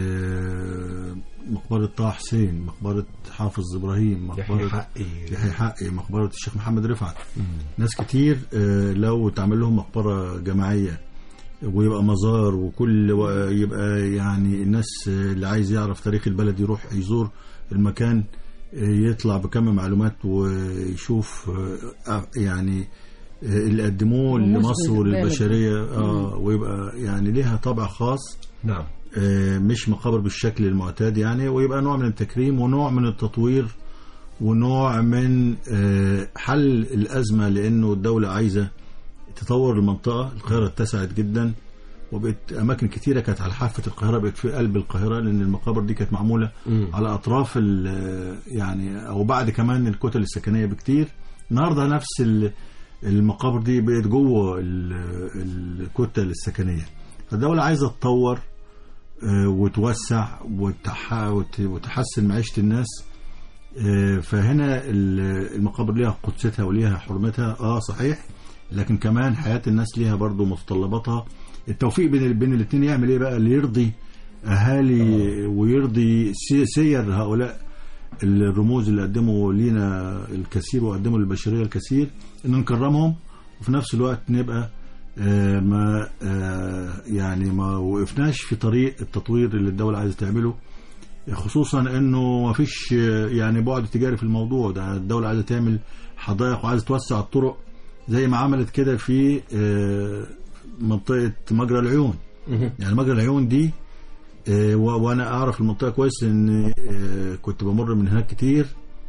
ال- مقبرة طه حسين مقبرة حافظ إبراهيم
يحيى
مقبرة
حقي
يحيى حقي مقبرة الشيخ محمد رفعت ناس كتير آه، لو تعمل لهم مقبرة جماعية ويبقى مزار وكل و- يبقى يعني الناس آه، اللي عايز يعرف تاريخ البلد يروح يزور المكان آه، يطلع بكم معلومات ويشوف آه، يعني آه، اللي قدموه
رموز
لمصر
للبلد.
وللبشرية اه ويبقى يعني ليها طابع خاص
نعم
آه، مش مقابر بالشكل المعتاد يعني ويبقى نوع من التكريم ونوع من التطوير ونوع من آه، حل الأزمة لأنه الدولة عايزة تطور المنطقة القاهرة اتسعت جدا وبقت أماكن كتيرة كانت على حافة القاهرة بقت في قلب القاهرة لأن المقابر دي كانت معمولة
مم.
على أطراف ال- يعني أو بعد كمان الكتل السكنية بكتير النهاردة نفس ال- المقابر دي بقت جوه ال- الكتل السكنية فالدولة عايزة تطور آه، وتوسع وتح... وت- وتحسن معيشة الناس آه، فهنا ال- المقابر ليها قدستها وليها حرمتها اه صحيح لكن كمان حياة الناس ليها برضو متطلباتها التوفيق بين بين الاثنين يعمل ايه بقى اللي يرضي اهالي ويرضي سي- سير هؤلاء الرموز اللي قدموا لينا الكثير وقدموا للبشريه الكثير ان نكرمهم وفي نفس الوقت نبقى آه، ما آه، يعني ما وقفناش في طريق التطوير اللي الدوله عايزه تعمله خصوصا انه ما فيش آه، يعني بعد تجاري في الموضوع ده الدوله عايزه تعمل حدائق وعايزه توسع الطرق زي ما عملت كده في آه، منطقه مجرى العيون
مهم.
يعني مجرى العيون دي آه، و- وانا اعرف المنطقه كويس لان آه، كنت بمر من هناك كتير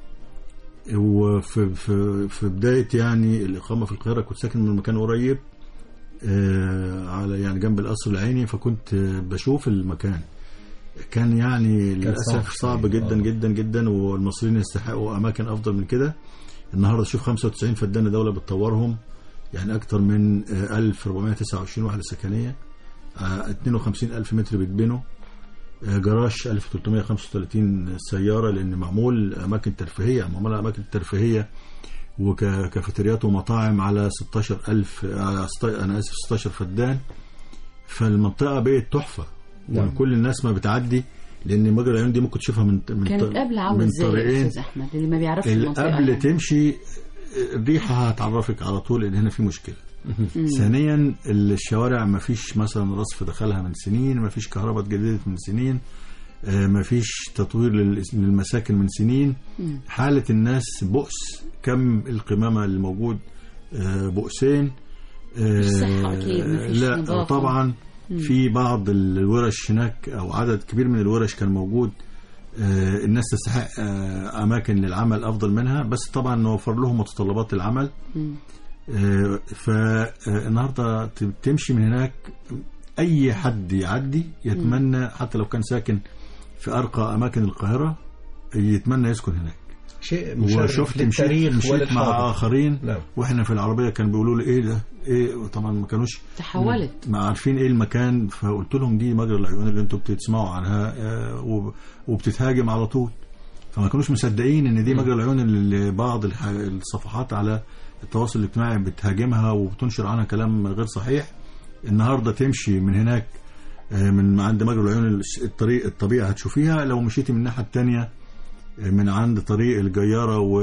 وفي في في بدايه يعني الاقامه في القاهره كنت ساكن من مكان قريب آه، على يعني جنب القصر العيني فكنت آه، بشوف المكان كان يعني للاسف
صعب
صعب
شوية.
جدا
آه.
جدا جدا والمصريين يستحقوا اماكن افضل من كده النهارده تشوف 95 فدان دوله بتطورهم يعني اكتر من آه، 1429 وحده سكنيه آه، 52 ألف متر بيتبنوا آه، جراج 1335 سيارة لأن معمول أماكن ترفيهية معمولة أماكن ترفيهية وكافيتريات ومطاعم على 16000 على ست- انا اسف 16 فدان فالمنطقه بقت تحفه
نعم.
وكل الناس ما بتعدي لان مجرى العيون دي ممكن تشوفها من من
كانت
ط-
قبل عامل
من
ازاي يا
طريقين
استاذ احمد اللي ما بيعرفش المنطقه
قبل
يعني.
تمشي الريحه هتعرفك على طول ان هنا في مشكله ثانيا الشوارع ما فيش مثلا رصف دخلها من سنين ما فيش كهرباء اتجددت من سنين ما فيش تطوير لل- للمساكن من سنين حالة الناس بؤس كم القمامة اللي موجود آه، بؤسين آه،
صحة أكيد، مفيش
لا
نظافة.
طبعا في بعض الورش هناك او عدد كبير من الورش كان موجود آه، الناس تستحق آه، اماكن للعمل افضل منها بس طبعا نوفر لهم متطلبات العمل
مم.
فالنهارده تمشي من هناك اي حد يعدي يتمنى حتى لو كان ساكن في ارقى اماكن القاهره يتمنى يسكن هناك
شيء مشرف
وشفت مشيت,
للتاريخ
مشيت مع
وللحاضر
اخرين
نعم.
واحنا في العربيه كانوا بيقولوا لي ايه ده ايه طبعا ما كانوش
تحولت
ما عارفين ايه المكان فقلت لهم دي مجرى العيون اللي انتوا بتسمعوا عنها آه، وب- وبتتهاجم على طول فما كانوش مصدقين ان دي مجرى العيون اللي بعض الح- الصفحات على التواصل الاجتماعي بتهاجمها وبتنشر عنها كلام غير صحيح النهارده تمشي من هناك آه، من عند مجرى العيون الطريق الطبيعه هتشوفيها لو مشيتي من الناحيه الثانيه من عند طريق الجياره و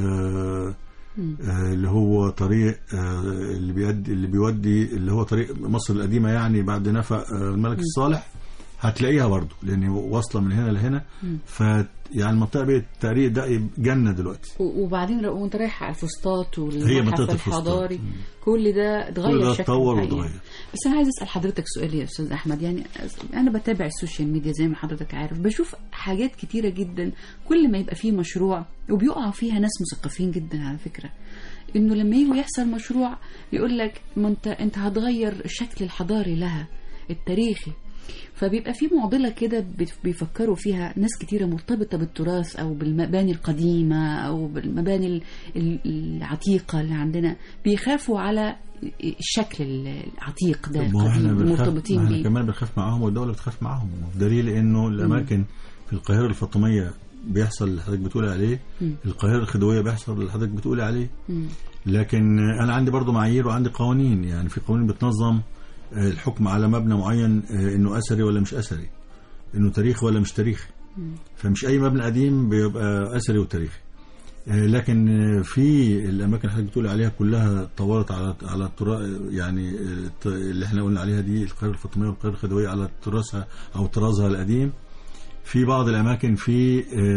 آه، آه، اللي هو طريق آه، اللي بيودي اللي بيودي اللي هو طريق مصر القديمه يعني بعد نفق آه، الملك الصالح هتلاقيها برضو لان واصله من هنا لهنا ف يعني المنطقه بقت تقريبا ده جنه دلوقتي
و- وبعدين لو وانت رايح على الفسطاط
هي
والمتحف
منطقة الفسطاط.
الحضاري
مم.
كل ده اتغير
كل ده
شكله
اتطور
الحقيقي.
واتغير.
بس انا عايز اسال حضرتك سؤال يا استاذ احمد يعني انا بتابع السوشيال ميديا زي ما حضرتك عارف بشوف حاجات كتيره جدا كل ما يبقى فيه مشروع وبيقع فيها ناس مثقفين جدا على فكره انه لما يجوا يحصل مشروع يقول لك ما انت انت هتغير الشكل الحضاري لها التاريخي فبيبقى في معضله كده بت- بيفكروا فيها ناس كتيره مرتبطه بالتراث او بالمباني القديمه او بالمباني ال- ال- العتيقه اللي عندنا بيخافوا على الشكل العتيق ده
طب ما هو احنا
القديم
بنخاف ما
مرتبطين
احنا
بيه
كمان بنخاف معاهم والدوله بتخاف معاهم دليل انه الاماكن في القاهره الفاطميه بيحصل اللي حضرتك بتقولي عليه
مم.
القاهره الخديويه بيحصل اللي حضرتك بتقولي عليه
مم.
لكن انا عندي برضو معايير وعندي قوانين يعني في قوانين بتنظم آه، الحكم على مبنى معين آه، انه اثري ولا مش اثري انه تاريخي ولا مش تاريخي فمش اي مبنى قديم بيبقى اثري وتاريخي آه، لكن آه، في الاماكن اللي حضرتك بتقول عليها كلها اتطورت على على الترا يعني آه، الت- اللي احنا قلنا عليها دي القاهره الفاطميه والقاهره الخديويه على تراثها او طرازها القديم في بعض الاماكن في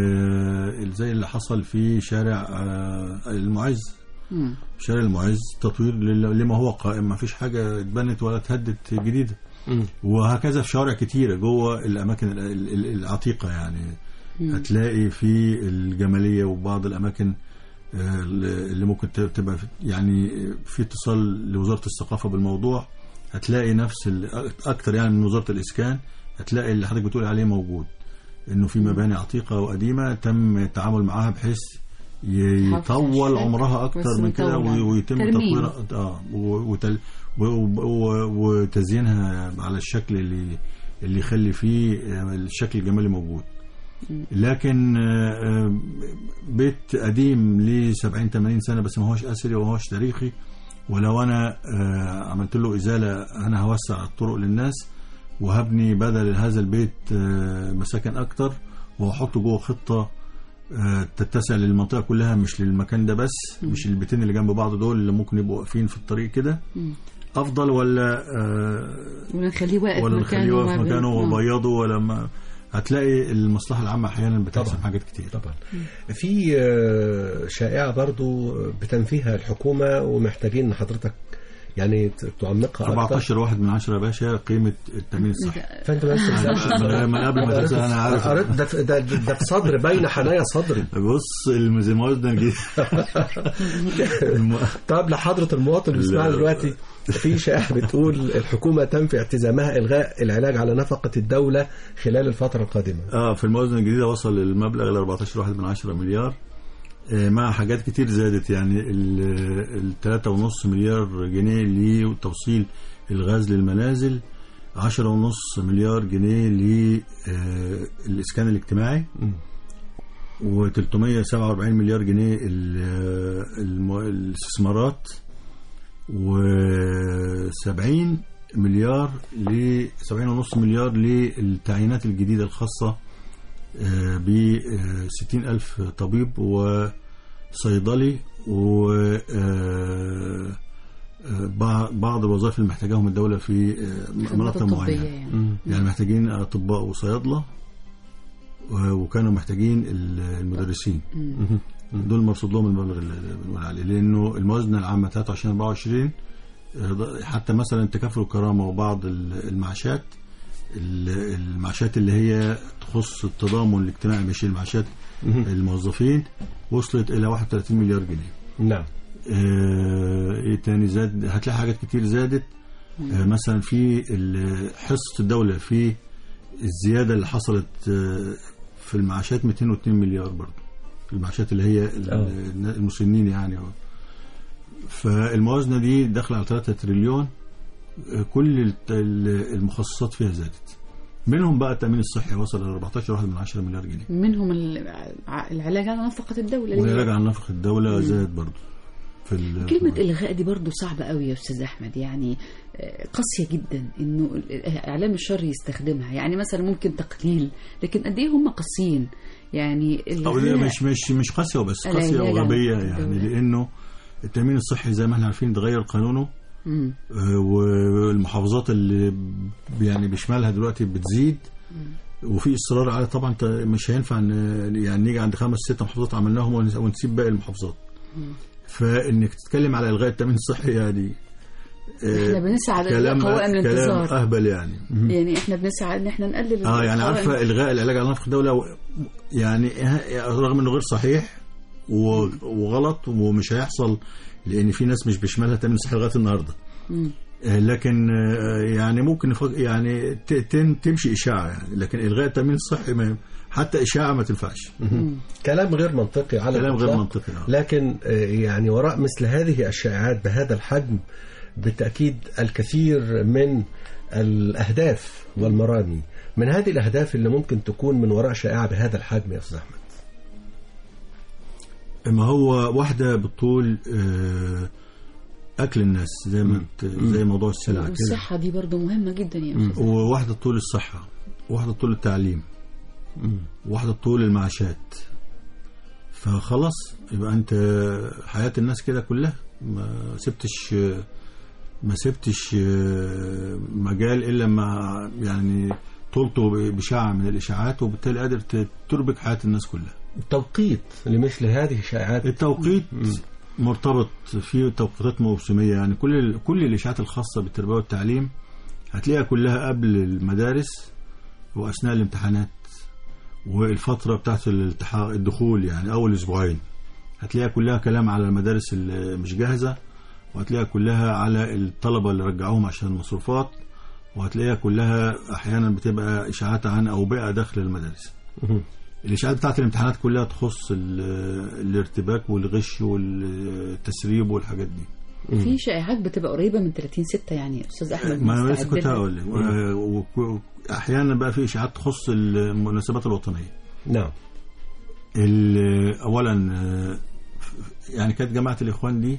آه، زي اللي حصل في شارع آه، المعز
مم.
شارع المعز تطوير لل- لما هو قائم ما فيش حاجه اتبنت ولا اتهدت جديده
مم.
وهكذا في شوارع كتيره جوه الاماكن ال- ال- ال- العتيقه يعني هتلاقي في الجماليه وبعض الاماكن آه، اللي ممكن ت- تبقى في- يعني في اتصال لوزاره الثقافه بالموضوع هتلاقي نفس ال- اكتر يعني من وزاره الاسكان هتلاقي اللي حضرتك بتقول عليه موجود انه في مباني عتيقه وقديمه تم التعامل معاها بحيث ي-
حافظ
يطول
الشكل
عمرها اكتر
بس
من كده
يطول.
وي- ويتم
ترميم.
تطويرها اه و- وتل و- و- وتزيينها على الشكل اللي اللي يخلي فيه آه، الشكل الجمالي موجود لكن آه، آه، بيت قديم ليه 70 80 سنه بس ما هوش اثري وما هوش تاريخي ولو انا آه، عملت له ازاله انا هوسع الطرق للناس وهبني بدل هذا البيت آه، مساكن اكتر وهحطه جوه خطه آه، تتسع للمنطقه كلها مش للمكان ده بس مش البيتين اللي جنب بعض دول اللي ممكن يبقوا واقفين في الطريق كده افضل ولا آه،
ولا نخليه واقف
ولا
مكانه
نخليه واقف
وما-
مكانه
آه.
وبيضه ولا ما هتلاقي المصلحه العامه احيانا بتحسم
طبعاً.
حاجات كتير
طبعا في آه، شائعة برضو بتنفيها الحكومة ومحتاجين ان حضرتك يعني ت- تعمقها أكتر
14 واحد من 10 يا باشا قيمه التامين الصحي
فانت بس تسألش.
من قبل ما تسال انا عارف
قريت ده في- ده ده في صدر بين حنايا صدري
بص الموازنه الجديده الم-
طب لحضرة المواطن اللي بيسمعنا
لا.
دلوقتي في شائعة بتقول الحكومة تنفي التزامها إلغاء العلاج على نفقة الدولة خلال الفترة القادمة
اه في الموازنه الجديده وصل المبلغ ل 14 واحد من 10 مليار آه، مع حاجات كتير زادت يعني ال 3.5 مليار جنيه لتوصيل الغاز للمنازل 10.5 مليار جنيه للإسكان الاجتماعي و347 مليار جنيه ال- الم- الاستثمارات و70 مليار ل 70 ونص مليار للتعيينات الجديدة الخاصة ب 60 ألف طبيب وصيدلي و آه، آه، بع- بعض الوظائف اللي محتاجاهم الدولة في آه،
الخدمات
مناطق
الطبية
معينة
يعني
يعني محتاجين أطباء وصيادلة و- وكانوا محتاجين ال- المدرسين دول مرصود لهم المبلغ اللي بنقول عليه لأنه الموازنة العامة 23 24 آه، حتى مثلا تكافل الكرامة وبعض ال- المعاشات ال- المعاشات اللي هي تخص التضامن الاجتماعي مش المعاشات الموظفين وصلت إلى 31 مليار جنيه
نعم
آه، ايه تاني زاد هتلاقي حاجات كتير زادت آه، مثلا في ال- حصة الدولة في الزيادة اللي حصلت آه، في المعاشات 202 مليار برضو في المعاشات اللي هي ال-
آه.
المسنين يعني فالموازنة دي داخلة على 3 تريليون آه، كل الت- ال- المخصصات فيها زادت منهم بقى التأمين الصحي وصل إلى 14 واحد من 10 مليار جنيه
منهم الع- العلاج على نفقة الدولة
والعلاج عن نفقة الدولة زاد برضو في ال-
كلمة إلغاء دي برضو صعبة قوي يا أستاذ أحمد يعني آه، قاسية جدا إنه ال- إعلام الشر يستخدمها يعني مثلا ممكن تقليل لكن قد إيه هم قاسيين يعني
أو
الغاء-
لا مش مش مش قاسية وبس
العلاج
قاسية
عن
وغبية
الدولة.
يعني لأنه التأمين الصحي زي ما احنا عارفين اتغير قانونه
مم.
آه، والمحافظات اللي ب- يعني بيشملها دلوقتي بتزيد وفي اصرار على طبعا ت- مش هينفع ان يعني نيجي عند خمس ست محافظات عملناهم ونس- ونسيب باقي المحافظات فانك تتكلم على الغاء التامين الصحي يعني آه،
إحنا بنسعى على
كلام
قوائم
كلام
الانتظار
اهبل يعني
يعني إحنا بنسعى إن إحنا نقلل
اه يعني
القوائم.
عارفه الغاء العلاج على نفقه الدوله و- يعني ه- رغم انه غير صحيح و- وغلط ومش هيحصل لان في ناس مش بيشملها تامين صحي لغايه النهارده
مم.
آه، لكن آه، يعني ممكن نفك- يعني ت- تم- تمشي اشاعه يعني لكن الغاء التامين الصحي ما حتى اشاعه ما تنفعش
كلام غير منطقي على
كلام غير
الإطلاق.
منطقي آه.
لكن آه، يعني وراء مثل هذه الشائعات بهذا الحجم بالتأكيد الكثير من الأهداف والمرامي من هذه الأهداف اللي ممكن تكون من وراء شائعة بهذا الحجم يا أستاذ أحمد
ما هو واحده بتطول آه، اكل الناس زي ما ت- زي موضوع السلع كده
والصحة دي برضو مهمة جدا يا أستاذ
وواحدة طول الصحة واحدة طول التعليم واحدة طول المعاشات فخلاص يبقى انت حياة الناس كده كلها ما سبتش ما سبتش مجال الا ما يعني طولته بشعة من الاشاعات وبالتالي قادر ت- تربك حياة الناس كلها
توقيت لمثل هذه الشائعات
التوقيت مرتبط في توقيتات موسمية يعني كل ال- كل الإشاعات الخاصة بالتربية والتعليم هتلاقيها كلها قبل المدارس وأثناء الامتحانات والفترة بتاعت الالتحاق الدخول يعني أول أسبوعين هتلاقيها كلها كلام على المدارس اللي مش جاهزة وهتلاقيها كلها على الطلبة اللي رجعوهم عشان المصروفات وهتلاقيها كلها أحيانا بتبقى إشاعات عن أوبئة داخل المدارس الإشاعات بتاعت الامتحانات كلها تخص ال- الارتباك والغش والتسريب والحاجات دي
في شائعات بتبقى قريبة من 30 6 يعني يا أستاذ أحمد
ما انا لسه
مستعد
كنت
لها.
هقول لك و- و- احيانا بقى في اشاعات تخص المناسبات الوطنيه
نعم
ال- اولا آه، يعني كانت جماعه الاخوان دي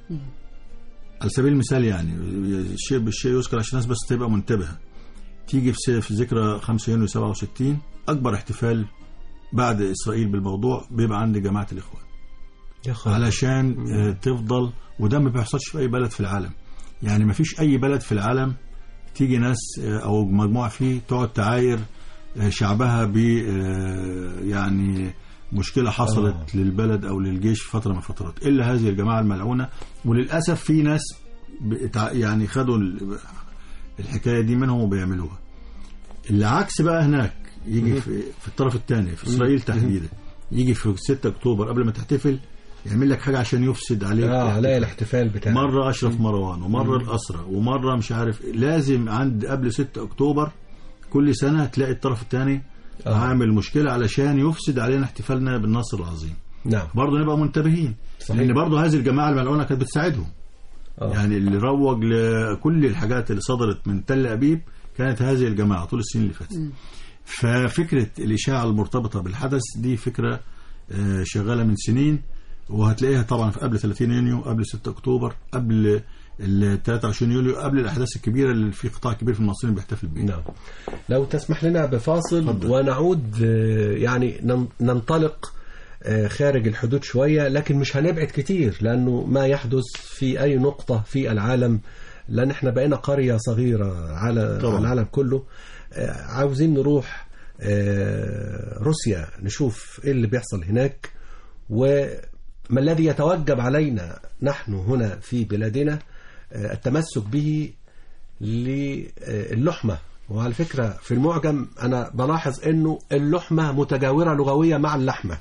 على سبيل المثال يعني الشيء بالشيء يذكر عشان الناس بس تبقى منتبهه تيجي في س- في ذكرى 5 يونيو 67 اكبر احتفال بعد اسرائيل بالموضوع بيبقى عند جماعه الاخوان
يا خالد
علشان آه، تفضل وده ما بيحصلش في اي بلد في العالم يعني ما فيش اي بلد في العالم تيجي ناس آه، او مجموعه فيه تقعد تعاير آه، شعبها ب آه، يعني مشكله حصلت
آه.
للبلد او للجيش في فتره من الفترات الا هذه الجماعه الملعونه وللاسف في ناس بتع- يعني خدوا ال- الحكايه دي منهم وبيعملوها العكس بقى هناك يجي في, في الطرف الثاني في اسرائيل تحديدا يجي في 6 اكتوبر قبل ما تحتفل يعمل لك حاجه عشان يفسد عليك
اه لا الاحتفال بتاع
مره اشرف مروان ومره الاسرى ومره مش عارف إيه. لازم عند قبل 6 اكتوبر كل سنه تلاقي الطرف الثاني
آه.
عامل مشكله علشان يفسد علينا احتفالنا بالنصر العظيم
نعم
برضه نبقى منتبهين
صحيح.
لان برضه هذه الجماعه الملعونه كانت بتساعدهم
آه.
يعني اللي روج لكل الحاجات اللي صدرت من تل ابيب كانت هذه الجماعه طول السنين اللي فاتت ففكره الاشاعه المرتبطه بالحدث دي فكره آه، شغاله من سنين وهتلاقيها طبعا في قبل 30 يونيو قبل 6 اكتوبر قبل ال 23 يوليو قبل الاحداث الكبيره اللي في قطاع كبير في المصريين بيحتفل بيها
نعم لو تسمح لنا بفاصل
اتفضل.
ونعود آه، يعني نن- ننطلق آه، خارج الحدود شوية لكن مش هنبعد كتير لأنه ما يحدث في أي نقطة في العالم لأن احنا بقينا قرية صغيرة على
طبعا.
على العالم كله آه، عاوزين نروح آه، روسيا نشوف ايه اللي بيحصل هناك وما الذي يتوجب علينا نحن هنا في بلادنا آه، التمسك به للحمة وعلى فكرة في المعجم أنا بلاحظ أنه اللحمة متجاورة لغوية مع اللحمة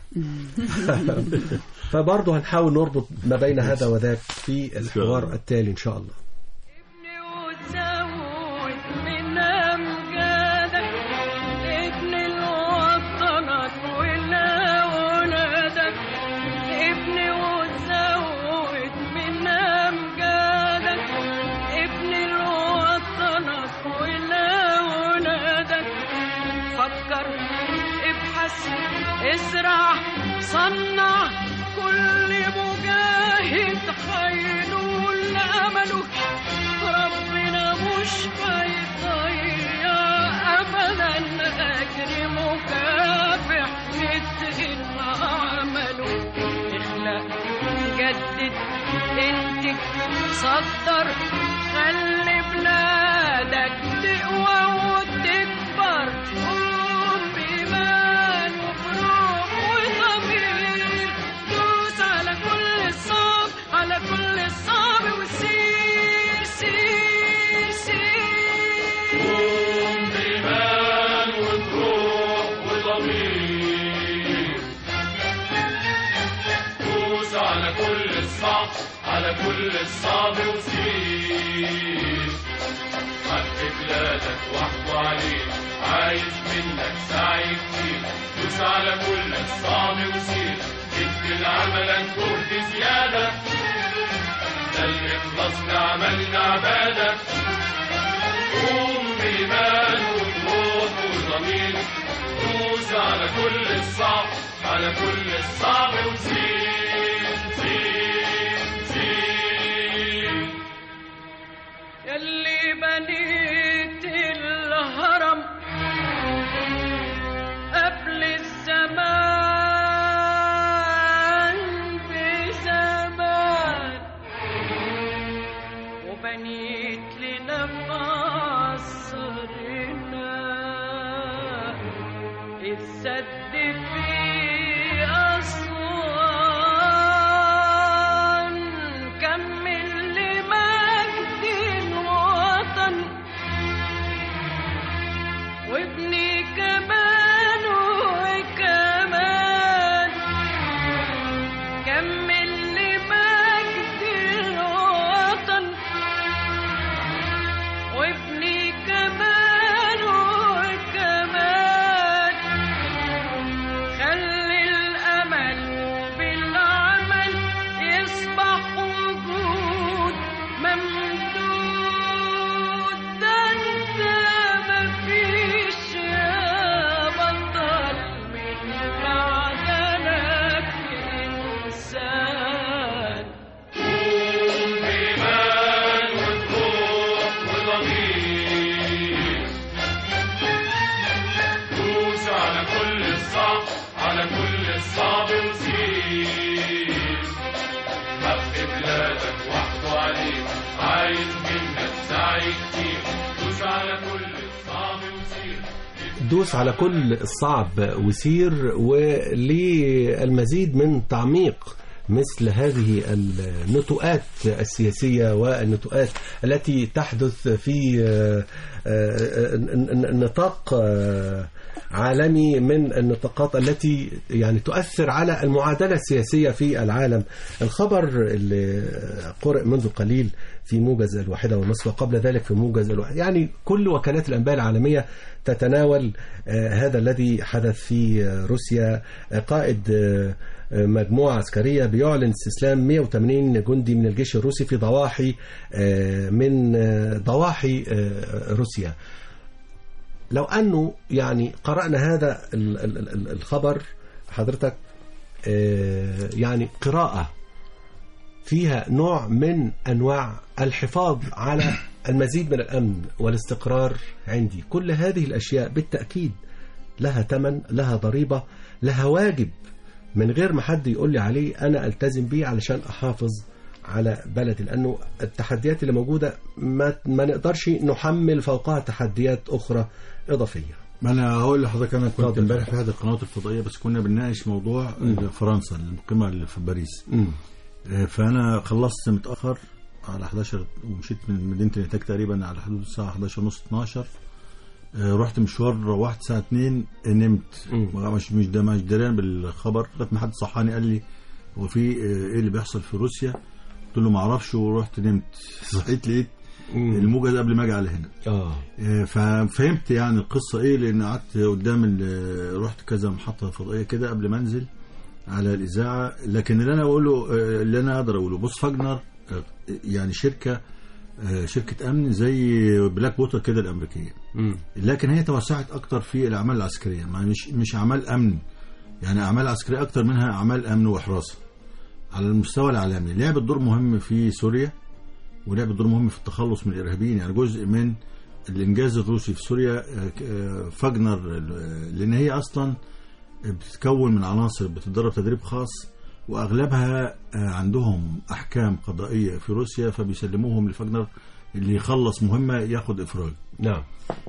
فبرضه هنحاول نربط ما بين هذا وذاك في الحوار التالي إن شاء الله
ابني وتزود من امجادك ابني لوطنك ولأولادك ابني وتزود من امجادك ابني لوطنك ولأولادك فكر ابحث ازرع صنع كل مجاهد هينول امله ربنا مش هيضيع ابدا اجر مكافح مثل عمله اخلق جدد انتج صدر خلي بلادك تقوى وتكبر قوم بإيمان وبروح وضمير دوس على كل الصعب على كل الصعب وسير سير سير
قوم بإيمان وبروح وضمير دوس على كل الصعب على كل الصعب وسير حق بلادك واحكوا عليه عايز منك سعي كتير دوس على كل الصعب وسير ادي عملك جهد زيادة ده الإخلاص عملنا عبادة قوم بإيمان وبروح وضمير دوس على كل الصعب على كل الصعب وسير سير سير
يلي بنيت الهرم قبل الزمان بزمان وبنيت لنا في عصرنا السد في أسوان كمل لمجد الوطن وابني كمان وكمان كمل لمجد الوطن وابني كمان وكمان خلي الأمل بالعمل يصبح وجود ممدود ده انت مفيش يا بطل من معدنك إنسان
بإيمان وبروح وضمير دوس على كل الصعب على كل الصعب وسير حق بلادك واحكوا عليه عايز منك سعي كتير دوس على كل الصعب وسير
دوس على كل الصعب وسير وللمزيد من تعميق مثل هذه النتوءات السياسية والنتوءات التي تحدث في آه، آه، نطاق آه، عالمي من النطاقات التي يعني تؤثر على المعادلة السياسية في العالم الخبر اللي قرأ منذ قليل في موجز الواحدة والنصف وقبل ذلك في موجز الواحدة يعني كل وكالات الأنباء العالمية تتناول آه، هذا الذي حدث في آه، روسيا آه، قائد آه، آه، مجموعة عسكرية بيعلن استسلام 180 جندي من الجيش الروسي في ضواحي آه، من آه، ضواحي آه، روسيا لو أنه يعني قرأنا هذا ال- ال- ال- الخبر حضرتك آه، يعني قراءة فيها نوع من أنواع الحفاظ على المزيد من الأمن والاستقرار عندي كل هذه الأشياء بالتأكيد لها ثمن لها ضريبة لها واجب من غير ما حد يقول لي عليه أنا ألتزم بيه علشان أحافظ على بلدي لأنه التحديات اللي موجودة ما, ما نقدرش نحمل فوقها تحديات أخرى إضافية
ما انا هقول لحضرتك انا كنت
اتفضل.
امبارح في احد القنوات الفضائيه بس كنا بنناقش موضوع فرنسا القمه اللي في باريس آه، فانا خلصت متاخر على 11 ومشيت من مدينه الانتاج تقريبا على حدود الساعه 11 ونص 12 آه، رحت مشوار روحت الساعه 2 نمت
مم.
مش مش ده مش دريان بالخبر لغايه ما حد صحاني قال لي هو في آه، ايه اللي بيحصل في روسيا قلت له ما اعرفش ورحت نمت صحيت لقيت الموجه ده قبل ما اجي على هنا
آه
آه، ففهمت يعني القصه ايه لان قعدت قدام ال- رحت كذا محطه فضائيه كده قبل ما انزل على الاذاعه لكن اللي انا اقوله آه، اللي انا اقدر اقوله بص فاجنر آه، يعني شركه آه، شركه امن زي بلاك بوتر كده الامريكيه
مم.
لكن هي توسعت اكتر في الاعمال العسكريه ما مش مش اعمال امن يعني اعمال عسكريه اكتر منها اعمال امن وحراسه على المستوى العالمي لعبت دور مهم في سوريا ولعبت دور مهم في التخلص من الارهابيين يعني جزء من الانجاز الروسي في سوريا آه، آه، فاجنر آه، لان هي اصلا بتتكون من عناصر بتتدرب تدريب خاص واغلبها آه، عندهم احكام قضائيه في روسيا فبيسلموهم لفاجنر اللي يخلص مهمه ياخد افراج
نعم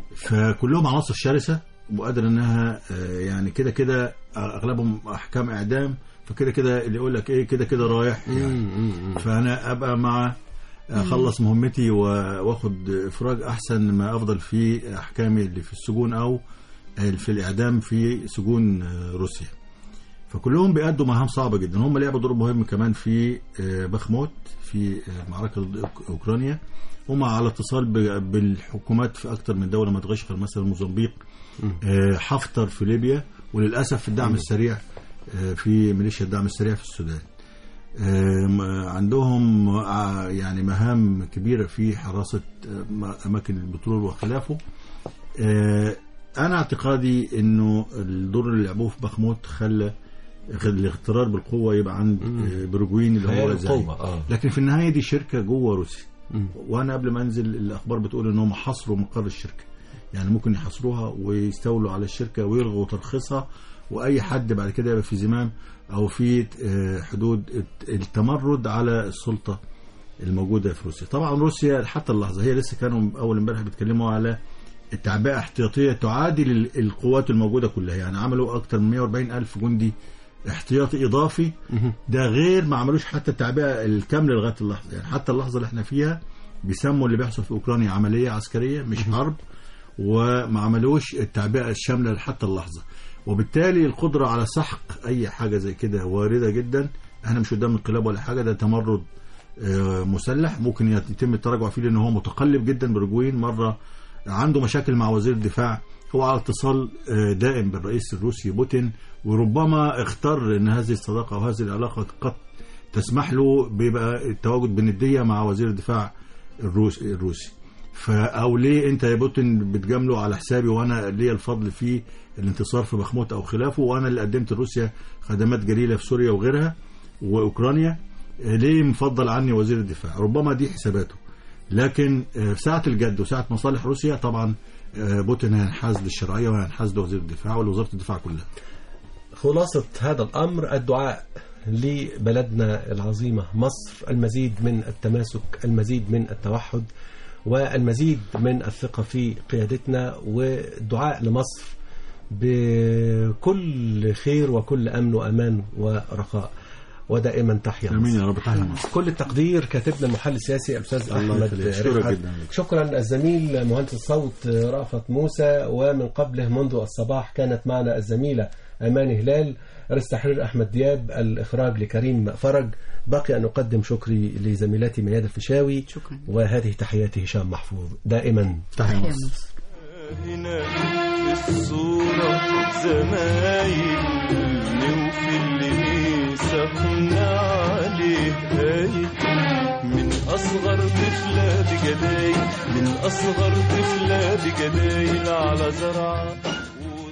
فكلهم عناصر شرسه وقادر انها آه، يعني كده كده اغلبهم احكام اعدام فكده كده اللي يقول لك ايه كده كده رايح يعني فانا ابقى مع اخلص مهمتي و- واخد افراج احسن ما افضل في احكامي اللي في السجون او في الاعدام في سجون آه، روسيا فكلهم بيأدوا مهام صعبه جدا هم لعبوا دور مهم كمان في آه، بخموت في آه، معركه ضد أوك- اوكرانيا هم على اتصال ب- بالحكومات في اكثر من دوله مدغشقر مثلا موزمبيق آه، حفتر في ليبيا وللاسف الدعم السريع آه، في ميليشيا الدعم السريع في السودان آم، عندهم آه، يعني مهام كبيرة في حراسة آه، م- أماكن البترول وخلافه آه، أنا اعتقادي أنه الدور اللي لعبوه في بخموت خلى خلى الاغترار بالقوة يبقى عند آه، بروجوين اللي
خيال
هو زعيم.
القوة، آه.
لكن في النهاية دي شركة جوه روسيا
مم.
وأنا قبل ما أنزل الأخبار بتقول أنهم حصروا مقر الشركة يعني ممكن يحصروها ويستولوا على الشركة ويلغوا ترخيصها وأي حد بعد كده يبقى في زمام أو في آه، حدود الت- التمرد على السلطة الموجودة في روسيا طبعا روسيا حتى اللحظة هي لسه كانوا أول امبارح بيتكلموا على التعبئة احتياطية تعادل ال- القوات الموجودة كلها يعني عملوا أكثر من 140 ألف جندي احتياطي إضافي ده غير ما عملوش حتى التعبئة الكاملة لغاية اللحظة يعني حتى اللحظة اللي احنا فيها بيسموا اللي بيحصل في أوكرانيا عملية عسكرية مش حرب وما عملوش التعبئة الشاملة حتى اللحظة وبالتالي القدرة على سحق أي حاجة زي كده واردة جدا احنا مش قدام انقلاب ولا حاجة ده تمرد آه، مسلح ممكن يتم التراجع فيه لأن هو متقلب جدا برجوين مرة عنده مشاكل مع وزير الدفاع هو على اتصال آه، دائم بالرئيس الروسي بوتين وربما اختار ان هذه الصداقه وهذه العلاقه قد تسمح له بيبقى التواجد بنديه مع وزير الدفاع الروسي الروسي فا او ليه انت يا بوتين بتجامله على حسابي وانا ليا الفضل في الانتصار في بخموت او خلافه وانا اللي قدمت لروسيا خدمات جليله في سوريا وغيرها واوكرانيا آه، ليه مفضل عني وزير الدفاع ربما دي حساباته لكن آه، في ساعه الجد وساعه مصالح روسيا طبعا آه، بوتين هينحاز للشرعيه وهينحاز لوزير الدفاع ولوزاره الدفاع كلها
خلاصة هذا الأمر الدعاء لبلدنا العظيمة مصر المزيد من التماسك المزيد من التوحد والمزيد من الثقة في قيادتنا والدعاء لمصر بكل خير وكل أمن وأمان ورخاء ودائما تحيا
امين
مصر.
يا رب تحيا مصر
كل التقدير كاتبنا المحلل السياسي الأستاذ
الله
أحمد
يخليك. شكرا
رفعت
جدا لك.
شكرا الزميل مهندس الصوت رأفت موسى ومن قبله منذ الصباح كانت معنا الزميلة أمان هلال رئيس تحرير أحمد دياب الإخراج لكريم فرج بقي أن أقدم شكري لزميلتي ميادة الفيشاوي
شكرا.
وهذه تحياتي هشام محفوظ دائما
تحيا
تحيا
مصر
مصر
هنا في الصورة زمايل وفي اللي سخنا عليه هاي من أصغر طفلة بجدايل من أصغر طفلة بجدايل على زرعة